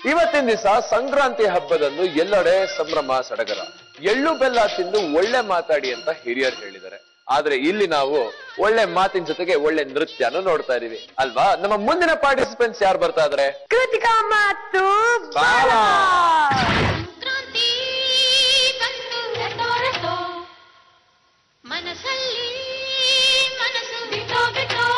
ಇವತ್ತಿನ ದಿವಸ ಸಂಕ್ರಾಂತಿ ಹಬ್ಬದಂದು ಎಲ್ಲೆಡೆ ಸಂಭ್ರಮ ಸಡಗರ ಎಳ್ಳು ಬೆಲ್ಲ ತಿಂದು ಒಳ್ಳೆ ಮಾತಾಡಿ ಅಂತ ಹಿರಿಯರು ಹೇಳಿದ್ದಾರೆ ಆದ್ರೆ ಇಲ್ಲಿ ನಾವು ಒಳ್ಳೆ ಮಾತಿನ ಜೊತೆಗೆ ಒಳ್ಳೆ ನೃತ್ಯನೂ ನೋಡ್ತಾ ಇದೀವಿ ಅಲ್ವಾ ನಮ್ಮ ಮುಂದಿನ ಪಾರ್ಟಿಸಿಪೆಂಟ್ಸ್ ಯಾರು ಬರ್ತಾ ಇದಾರೆ ಕೃತಿಕಾ ಮತ್ತು ಬಾಲ. ಸಂಕ್ರಾಂತಿ ಬಂತು ರಟೋ ರಟೋ ಮನಸ್ಸಲ್ಲಿ ಮನಸ್ಸು ಬಿಟ್ಟೋ ಬಿಟ್ಟೋ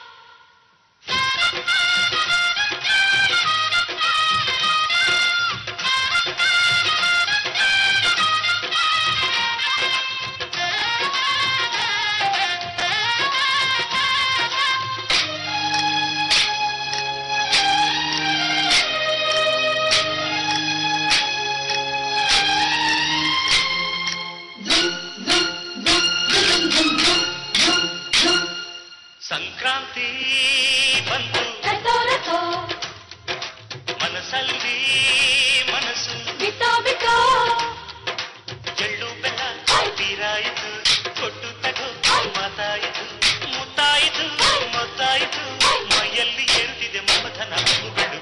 ಸಂಕ್ರಾಂತಿ ಬಂತು ರಟೋ ರಟೋ ಮನಸ್ಸಲ್ಲಿ ಮನಸ್ಸು ಬಿಟ್ಟೋ ಬಿಟ್ಟೋ ಎಳ್ಳು ಬೆಲ್ಲ ತೀರಾಯಿತು ಕೊಟ್ಟು ತಗೋ ಮಾತಾಯಿತು ಮುತ್ತಾಯಿತು ಮೊತ್ತಾಯಿತು ಮೈಯಲ್ಲಿ ಏರುತ್ತಿದೆ ಮಮಥನ ಹೂಗಳು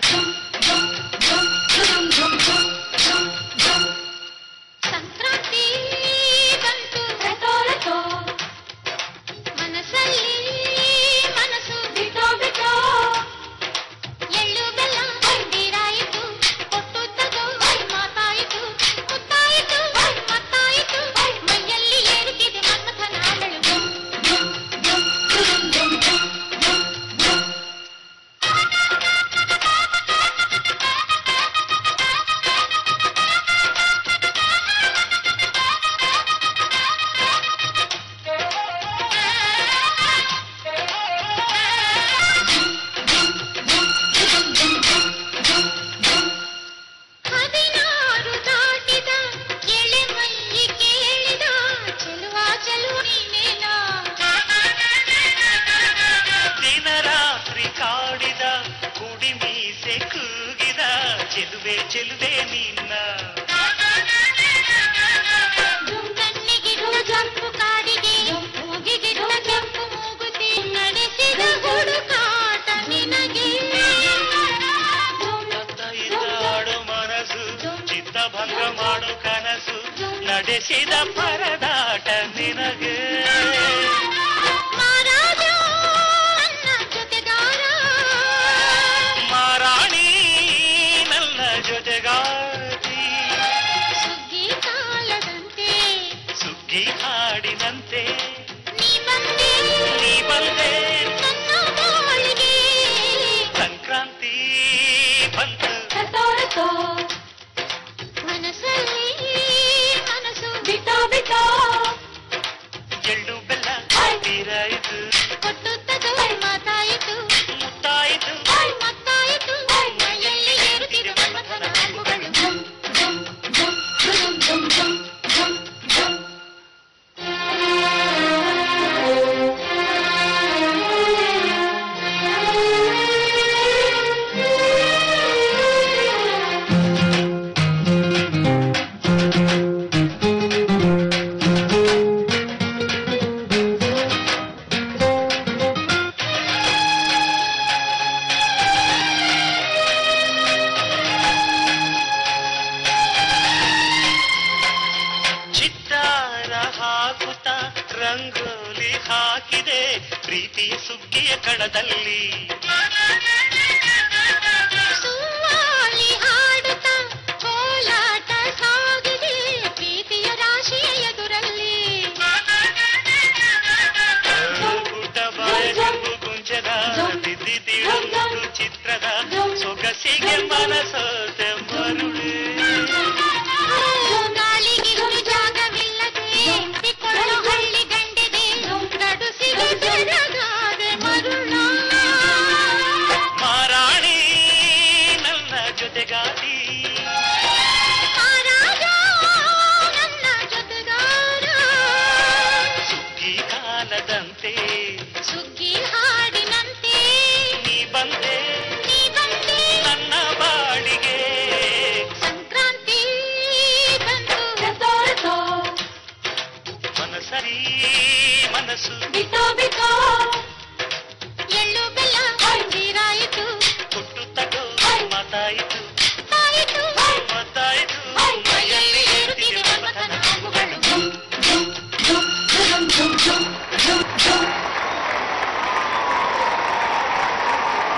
ಸಂಕ್ರಾಂತಿ ಬಂತು ರಟೋ ರಟೋ ಮನಸ್ಸಲ್ಲಿ ಮನಸ್ಸು ಬಿಟ್ಟೋ ಬಿಟ್ಟೋ ಎಳ್ಳು ಬೆಲ್ಲ ತೀರಾಯಿತು ಕೊಟ್ಟು ತಗೋ ಮಾತಾಯಿತು ಮುತ್ತಾಯಿತು ಮತ್ತಾಯಿತು ಮೈಯಲ್ಲಿ ಏರುತ್ತಿದೆ ಮನ್ಮಥನ ಬೆಳಗು ಹದಿನಾರು ದಾಟಿದ ಎಳೆ ಮೈ ಕೇಳಿದ ಚೆಲುವ ಚೆಲುವ ನೀನೇನಾ ದಿನ ರಾತ್ರಿ ಕಾಡಿದ ಕುಡಿ ಮೀಸೆ ಕೂಗಿದ ಚೆಲುವೆ ಚೆಲುವೆ ನಿನ್ನ ಕಣ್ಣಿಗಿರುವ ಜಂಪು ಕಾಡಿಗೆ ಮೂಗಿಗಿರುವ ಕೆಂಪು ಮೂಗುತಿ ನಡೆಸಿದ ಹುಡುಕಾಟ ನಿನಗೆ ಇದ್ದಾಡು ಮನಸ್ಸು ಚಿತ್ತಭಂಗ ಮಾಡು ಕನಸು ನಡೆಸಿದ ಪರದಾಟ ನಿನಗೆ ಮಹಾರಾಜ ನನ್ನ ಜೊತೆಗಾರ ಮಾರಾಣಿ ನನ್ನ ಜೊತೆಗಾತಿ ಸುಗ್ಗಿ ಕಾಲದಂತೆ ಸುಗ್ಗಿ ಹಾಡಿನಂತೆ ನೀ ಬಂದೆ ನೀ ಬಂದೆ ನನ್ನ ಬಾಳಿಗೆ ಸಂಕ್ರಾಂತಿ ಬಂತು ರಟೋ ರಟೋ ಮನಸ್ಸಲ್ಲಿ ಮನಸ್ಸು ಬಿಟ್ಟೋ ಬಿಟ್ಟೋ ಎಳ್ಳು ಬೆಲ್ಲ ತೀರಾಯಿತು ಕೊಟ್ಟು ತಗೋ ಮಾತಾಯಿತು ಮುತ್ತಾಯಿತು ಮತ್ತಾಯಿತು ಮೈಯಲ್ಲಿ ಏರುತ್ತಿದೆ ಮನ್ಮಥನ ಅಂಬುಗಳು ಝುಮ್ ಝುಮ್ ಝುಮ್ ಝುಮ್ ಝುಮ್ ಝುಮ್ ಝುಮ್ ಝುಮ್ ಚಿತ್ತಾರ ಹಾಕುತ್ತ ರಂಗೋಲಿ ಹಾಕಿದೆ ಪ್ರೀತಿಯ ಸುಗ್ಗಿಯ ಕಣದಲ್ಲಿ ಸುವ್ವಾಲಿ ಹಾಡುತ್ತ ಕೋಲಾಟ ಸಾಗಿದೆ ಪ್ರೀತಿಯ ರಾಶಿಯ ಎದುರಲ್ಲಿ ಊಟ ಬಾಯ ಜಂಬು ಕುಂಚದ ತಿದ್ದಿ ತೀಳು ಚಿತ್ರದ ಸೊಗಸಿಗೆ ಮನಸೋತೆ ಮರುಳು ಗಾಳಿಗಿರು ಜಾಗವಿಲ್ಲದೆ ಎತ್ತಿಕೊಳ್ಳೋ ಹಳ್ಳಿ ಗಂಡಿದೆ ಗಡುಸಿಗೆ ಜರಗಾದೆ ಮರುಳ ಮಾರಾಣಿ ನನ್ನ ಜೊತೆಗಾತಿ ಮಹಾರಾಜ ನನ್ನ ಜೊತೆಗಾರ ಸುಗ್ಗಿ ಕಾಲದಂತೆ ಸುಗ್ಗಿ ಹಾಡಿನಂತೆ ನೀ ಬಂದೆ ನೀ ಬಂದೆ ನನ್ನ ಬಾಳಿಗೆ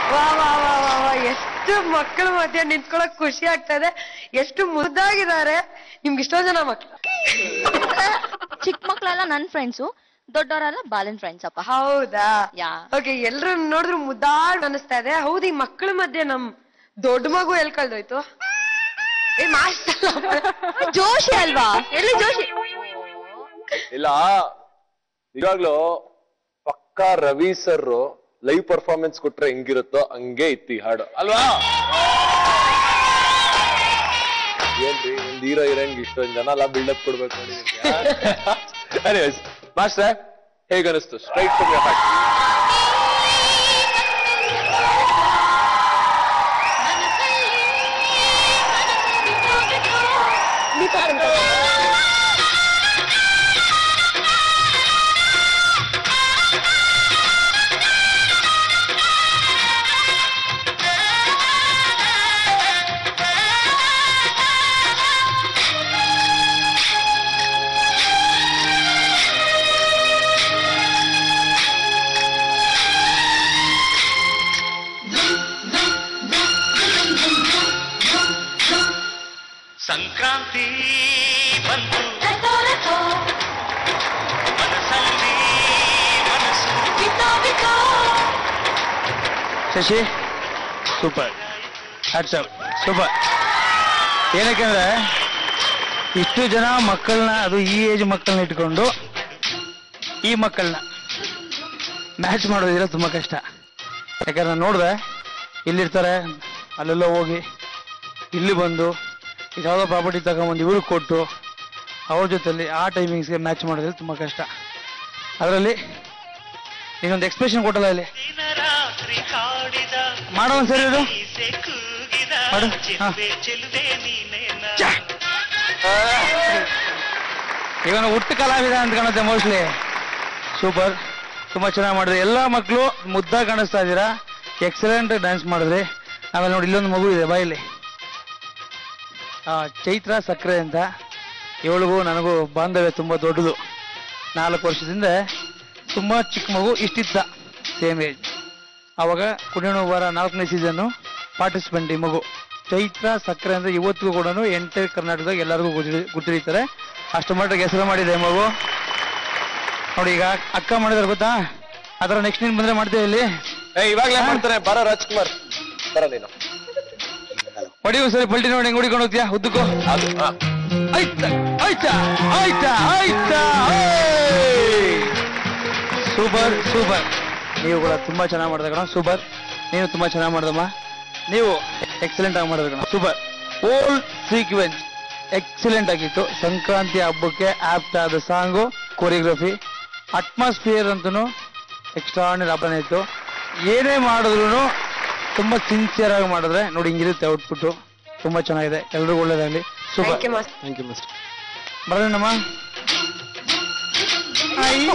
ವಾ ವಾ ವಾ ವಾ ವಾ ಎಷ್ಟು ಮಕ್ಕಳ ಮಧ್ಯೆ ನಿಂತ್ಕೊಳಕ್ ಖುಷಿ ಆಗ್ತಾ ಇದೆ ಎಷ್ಟು ಮುದ್ದಾಗಿದ್ದಾರೆ ನಿಮ್ಗೆ ಇಷ್ಟೋ ಜನ ಮಕ್ಳು ಚಿಕ್ಕ ಮಕ್ಳೆಲ್ಲ ನನ್ ಫ್ರೆಂಡ್ಸು ದೊಡ್ಡವರೆಲ್ಲ ಬಾಲನ್ ಫ್ರೆಂಡ್ಸ್ ಅಪ್ಪ ಹೌದಾ ಯಾ ಓಕೆ ಎಲ್ರು ನೋಡಿದ್ರು ಮುದ್ದಾಡ್ ಅನಿಸ್ತಾ ಇದೆ ಹೌದು ಈ ಮಕ್ಕಳ ಮಧ್ಯೆ ನಮ್ ದೊಡ್ಡ ಮಗು ಎಲ್ ಕಳ್ದೋಯ್ತು ಏ ಮಾಸ್ಟರ್ ಜೋಶಿ ಅಲ್ವಾ ಎಲ್ಲಿ ಜೋಶಿ ಇಲ್ಲ ನಿಜವಾಗ್ಲು ಪಕ್ಕಾ ರವಿ ಸರ್ ಲೈವ್ ಪರ್ಫಾರ್ಮೆನ್ಸ್ ಕೊಟ್ರೆ ಹೆಂಗಿರುತ್ತೋ ಹಂಗೆ ಇತ್ತು ಈ ಹಾಡು ಅಲ್ವಾ ಏನ್ರಿ ಒಂದ್ ಹೀರೋ ಹೀರೋಯಿನ್ ಇಷ್ಟೊಂದ್ ಜನ ಎಲ್ಲ ಬಿಲ್ಡಪ್ ಕೊಡ್ಬೇಕು ಎನಿವೇಸ್ ಮಾಸ್ಟರ್ ಹೇಗನಿಸ್ತು straight from your heart Sankranti ಬಂತು ಮನಸ್ಸಲ್ಲಿ ಮನಸ್ಸು ಶಶಿ ಸೂಪರ್ ಹ್ಯಾಟ್ಸಪ್ ಸೂಪರ್ ಏನಕ್ಕೆಂದ್ರೆ ಇಷ್ಟು ಜನ ಮಕ್ಕಳನ್ನ ಅದು ಈ ಏಜ್ ಮಕ್ಕಳನ್ನ ಇಟ್ಕೊಂಡು ಈ ಮಕ್ಕಳನ್ನ ಮ್ಯಾಚ್ ಮಾಡೋದಿಲ್ಲ ತುಂಬ ಕಷ್ಟ ಯಾಕಂದ್ರೆ ನಾನು ನೋಡಿದೆ ಇಲ್ಲಿರ್ತಾರೆ ಅಲ್ಲೆಲ್ಲ ಹೋಗಿ ಇಲ್ಲಿ ಬಂದು ಯಾವುದೋ ಪ್ರಾಪರ್ಟಿ ತಗೊಂಬಂದು ಇವ್ರಿಗೆ ಕೊಟ್ಟು ಅವ್ರ ಜೊತೆಲಿ ಆ ಟೈಮಿಂಗ್ಸ್ಗೆ ಮ್ಯಾಚ್ ಮಾಡೋದಿಲ್ಲ ತುಂಬ ಕಷ್ಟ ಅದರಲ್ಲಿ ನೀನೊಂದು ಎಕ್ಸ್ಪ್ರೆಷನ್ ಕೊಟ್ಟಲ್ಲ ಇಲ್ಲಿ ದಿನ ರಾತ್ರಿ ಕಾಡಿದ ಮಾಡೋ ಒಂದ್ಸರಿ ಇದು ಈಸೆ ಕೂಗಿದ ಮಾಡು. ಹಾ. ಚೆಲುವೆ ಚೆಲುವೆ ನೀನೇನ ಛ! ಇವನ ಹುಟ್ಟು ಕಲಾವಿದ ಅಂತ ಕಾಣುತ್ತೆ ಮೋಸ್ಟ್ಲಿ ಸೂಪರ್ ತುಂಬಾ ಚೆನ್ನಾಗಿ ಮಾಡಿದ್ರಿ ಎಲ್ಲಾ ಮಕ್ಕಳು ಮುದ್ದಾಗಿ ಕಾಣಿಸ್ತಾ ಇದ್ದೀರಾ ಎಕ್ಸಲೆಂಟ್ ಡ್ಯಾನ್ಸ್ ಮಾಡಿದ್ರಿ ಆಮೇಲೆ ನೋಡಿ ಇಲ್ಲೊಂದು ಮಗು ಇದೆ ಬಾಯಲ್ಲಿ ಆ, ಚೈತ್ರ ಸಕ್ಕರೆ ಅಂತ ಇವಳಿಗೂ ನನಗೂ ಬಾಂಧವ್ಯ ತುಂಬಾ ದೊಡ್ಡದು ನಾಲ್ಕು ವರ್ಷದಿಂದ ತುಂಬಾ ಚಿಕ್ಕ ಮಗು ಇಷ್ಟಿತ್ತ ಸೇಮ್ ಏಜ್ ಅವಾಗ ಕುಣಿಯೋಣ ವಾರ ನಾಲ್ಕನೇ ಸೀಸನ್ನು ಪಾರ್ಟಿಸಿಪೆಂಟ್ ಈ ಮಗು ಚೈತ್ರ ಸಕ್ಕರೆ ಅಂದ್ರೆ ಇವತ್ತಿಗೂ ಕೂಡ ಎಂಟೈರ್ ಕರ್ನಾಟಕದಾಗ ಎಲ್ಲರಿಗೂ ಗೊತ್ತಿ ಗೊತ್ತಿರ್ತಾರೆ ಅಷ್ಟು ಮಟ್ಟಿಗೆ ಹೆಸರು ಮಾಡಿದೆ ಈ ಮಗು ನೋಡಿ ಈಗ ಅಕ್ಕ ಮಾಡಿದಾರೆ ಗೊತ್ತಾ ಆ ಥರ ನೆಕ್ಸ್ಟ್ ನೀನು ಬಂದ್ರೆ ಮಾಡ್ತೇವೆ ಇಲ್ಲಿ ಏ ಇವಾಗ್ಲೇ ಮಾಡ್ತಾರೆ ಬರೋ ರಾಜ್ಕುಮಾರ್ ಬರ ನೀನು ಹೊಡಿ ಒಂದ್ಸರಿ ಪಲ್ಟಿ ನೋಡಿ ಹೆಂಗ್ ಹುಡಿಕೊಂಡು ಹೋಗ್ತೀಯಾ ಉದ್ದಕ್ಕೂ ಅದು ಹಾ. ಆಯ್ತಾ ಆಯ್ತಾ ಆಯ್ತಾ ಆಯ್ತಾ ಸೂಪರ್ ಸೂಪರ್ ನೀವು ಕೂಡ ತುಂಬಾ ಚೆನ್ನಾಗಿ ಮಾಡಿದ ಕಣ ಸೂಪರ್ ನೀನು ತುಂಬಾ ಚೆನ್ನಾಗಿ ಮಾಡ್ದಮ್ಮ ನೀವು ಎಕ್ಸಲೆಂಟ್ ಆಗಿ ಮಾಡಿದ ಕಣ ಸೂಪರ್ ಓಲ್ ಸೀಕ್ವೆನ್ಸ್ ಎಕ್ಸಲೆಂಟ್ ಆಗಿತ್ತು ಸಂಕ್ರಾಂತಿ ಹಬ್ಬಕ್ಕೆ ಆಪ್ಟ್ ಆದ ಸಾಂಗು ಕೊರಿಯೋಗ್ರಫಿ ಅಟ್ಮಾಸ್ಫಿಯರ್ ಅಂತೂ ಎಕ್ಸ್ಟ್ರಾರ್ಡಿನರಿ ಹಬ್ಬನೇ ಇತ್ತು ಏನೇ ಮಾಡಿದ್ರು ತುಂಬಾ ಸಿನ್ಸಿಯರ್ ಆಗಿ ಮಾಡಿದ್ರೆ ನೋಡಿ ಹಿಂಗಿರುತ್ತೆ ಔಟ್ಪುಟ್ ತುಂಬಾ ಚೆನ್ನಾಗಿದೆ ಎಲ್ರಿಗೂ ಒಳ್ಳೇದಾಗ್ಲಿ super thank you master thank you mister ಬರೋಣಮ್ಮ ಅಯ್ಯೋ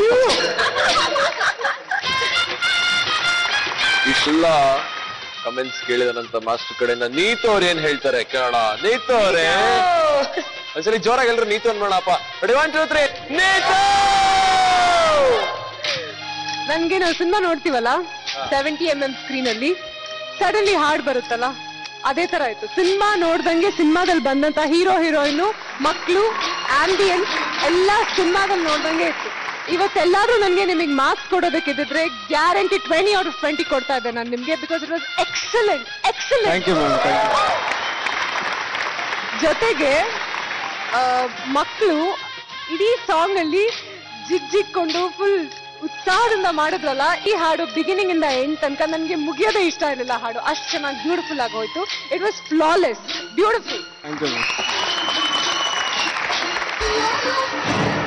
ಇಷ್ಟೆಲ್ಲ ಕಮೆಂಟ್ಸ್ ಕೇಳಿದ ನಂತರ ಮಾಸ್ಟರ್ ಕಡೆಯಿಂದ ನೀತು ಅವ್ರು ಏನ್ ಹೇಳ್ತಾರೆ ಕೇಳೋಣ ನೀತು ಅವರೇ ಒಂದ್ಸರಿ ಜೋರಾಗಿ ಎಲ್ರು ನೀತು ಅನ್ಬೋಣಪ್ಪ ready one two three Neethu ನನ್ಗೆ ನಾವು ಸಿನಿಮಾ ನೋಡ್ತೀವಲ್ಲ ಸೆವೆಂಟಿ ಎಂ ಎಂ ಸ್ಕ್ರೀನ್ ಅಲ್ಲಿ ಸಡನ್ಲಿ ಹಾಡ್ ಬರುತ್ತಲ್ಲ ಅದೇ ತರ ಆಯ್ತು ಸಿನಿಮಾ ನೋಡ್ದಂಗೆ ಸಿನಿಮಾದಲ್ಲಿ ಬಂದಂತ ಹೀರೋ ಹೀರೋಯಿನ್ ಮಕ್ಕಳು ಆಂಬಿಯನ್ಸ್ ಎಲ್ಲ ಸಿನಿಮಾದಲ್ಲಿ ನೋಡ್ದಂಗೆ ಇತ್ತು ಇವತ್ತೆಲ್ಲಾದ್ರೂ ನನಗೆ ನಿಮಗೆ ಮಾರ್ಕ್ಸ್ ಕೊಡೋದಕ್ಕಿದ್ರೆ guarantee twenty out of twenty ಕೊಡ್ತಾ ಇದ್ದೆ ನಾನು ನಿಮ್ಗೆ because it was excellent excellent thank you ma'am thank you ಜೊತೆಗೆ ಮಕ್ಕಳು ಇಡೀ ಸಾಂಗ್ ಅಲ್ಲಿ ಜಿಗ್ ಜಿಗ್ಕೊಂಡು ಫುಲ್ ಉತ್ಸಾಹದಿಂದ ಮಾಡಿದ್ರಲ್ಲ ಈ ಹಾಡು ಬಿಗಿನಿಂಗ್ ಇಂದ ಎಂಡ್ ತನಕ ನನಗೆ ಮುಗಿಯೋದೇ ಇಷ್ಟ ಇರಲಿಲ್ಲ ಹಾಡು ಅಷ್ಟು ಚೆನ್ನಾಗಿ ಬ್ಯೂಟಿಫುಲ್ ಆಗಿ ಹೋಯ್ತು it was flawless beautiful thank you ma'am